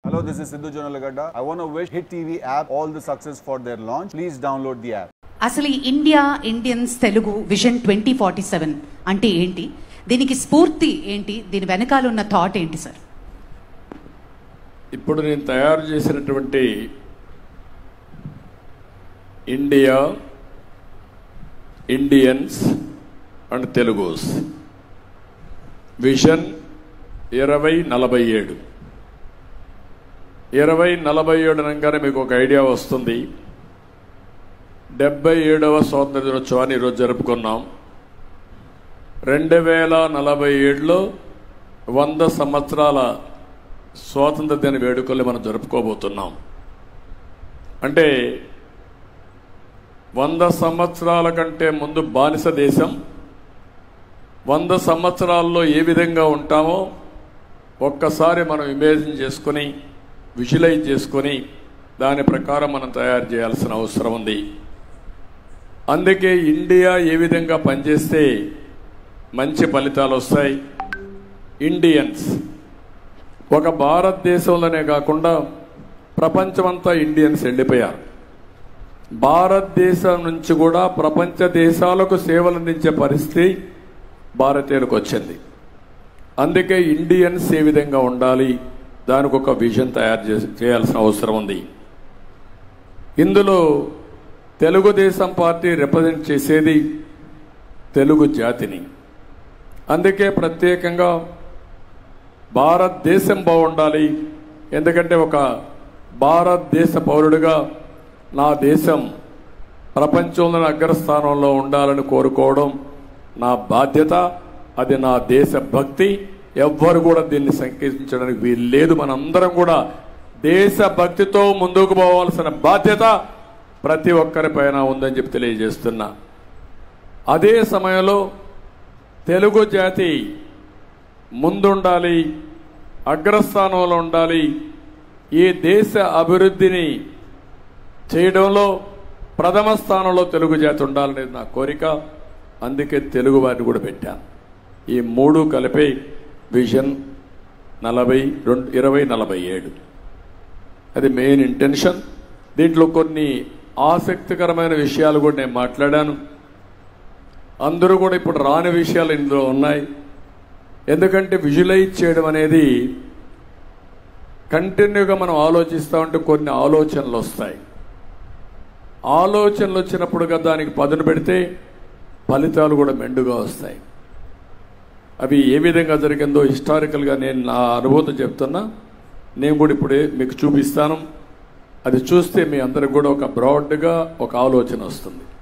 Hello, this is Sidhu Jonalagada. I want to wish Hit TV app all the success for their launch. Please download the app. అసలు ఈ India Indians Telugu vision twenty forty seven అంటే ఏంటి దీనికి స్ఫూర్తి ఏంటి దీని వెనకాల ఉన్న థాట్ ఏంటి సార్ ఇప్పుడు నేను తయారు చేసినటువంటి India Indians and Telugus vision ఇరవై నలభై ఏడు ఇరవై నలభై ఏడు అనగానే మీకు ఒక ఐడియా వస్తుంది డెబ్బై ఏడవ స్వాతంత్ర దినోత్సవాన్ని ఈరోజు జరుపుకున్నాం రెండు వేల నలభై ఏడులో వంద సంవత్సరాల స్వాతంత్ర దిన వేడుకల్ని మనం జరుపుకోబోతున్నాం అంటే వంద సంవత్సరాల కంటే ముందు బానిస దేశం వంద సంవత్సరాల్లో ఏ విధంగా ఉంటామో ఒక్కసారి మనం ఇమేజిన్ చేసుకొని విజువలైజ్ చేసుకొని దాని ప్రకారం మనం తయారు చేయాల్సిన అవసరం ఉంది అందుకే ఇండియా ఏ విధంగా పనిచేస్తే మంచి ఫలితాలు వస్తాయి ఇండియన్స్ ఒక భారతదేశంలోనే కాకుండా ప్రపంచమంతా ఇండియన్స్ వెళ్ళిపోయారు భారతదేశం నుంచి కూడా ప్రపంచ దేశాలకు సేవలు అందించే పరిస్థితి భారతీయులకు వచ్చింది అందుకే ఇండియన్స్ ఏ విధంగా ఉండాలి దానికి ఒక విజన్ తయారు చేసి చేయాల్సిన అవసరం ఉంది ఇందులో తెలుగుదేశం పార్టీ రిప్రజెంట్ చేసేది తెలుగు జాతిని అందుకే ప్రత్యేకంగా భారతదేశం బాగుండాలి ఎందుకంటే ఒక భారతదేశ పౌరుడిగా నా దేశం ప్రపంచంలోని అగ్రస్థానంలో ఉండాలని కోరుకోవడం నా బాధ్యత అది నా దేశ భక్తి ఎవ్వరు కూడా దీన్ని సంకేతించడానికి వీలు లేదు మనందరం కూడా దేశ భక్తితో ముందుకు పోవాల్సిన బాధ్యత ప్రతి ఒక్కరిపైన ఉందని చెప్పి తెలియజేస్తున్నా అదే సమయంలో తెలుగు జాతి ముందుండాలి అగ్రస్థానంలో ఉండాలి ఈ దేశ అభివృద్ధిని చేయడంలో ప్రథమ స్థానంలో తెలుగు జాతి ఉండాలనేది నా కోరిక అందుకే తెలుగు వారిని కూడా పెట్టాను ఈ మూడు కలిపి విజన్ నలభై రెండు ఇరవై నలభై ఏడు అది మెయిన్ ఇంటెన్షన్ దీంట్లో కొన్ని ఆసక్తికరమైన విషయాలు కూడా నేను మాట్లాడాను అందరూ కూడా ఇప్పుడు రాని విషయాలు ఇందులో ఉన్నాయి ఎందుకంటే విజువలైజ్ చేయడం అనేది కంటిన్యూగా మనం ఆలోచిస్తూ ఉంటే కొన్ని ఆలోచనలు వస్తాయి ఆలోచనలు వచ్చినప్పుడుగా దానికి పదును పెడితే ఫలితాలు కూడా మెండుగా వస్తాయి అవి ఏ విధంగా జరిగిందో హిస్టారికల్గా నేను నా అనుభూతి చెప్తున్నా నేను కూడా ఇప్పుడే మీకు చూపిస్తాను అది చూస్తే మీ అందరికి కూడా ఒక బ్రాడ్గా ఒక ఆలోచన వస్తుంది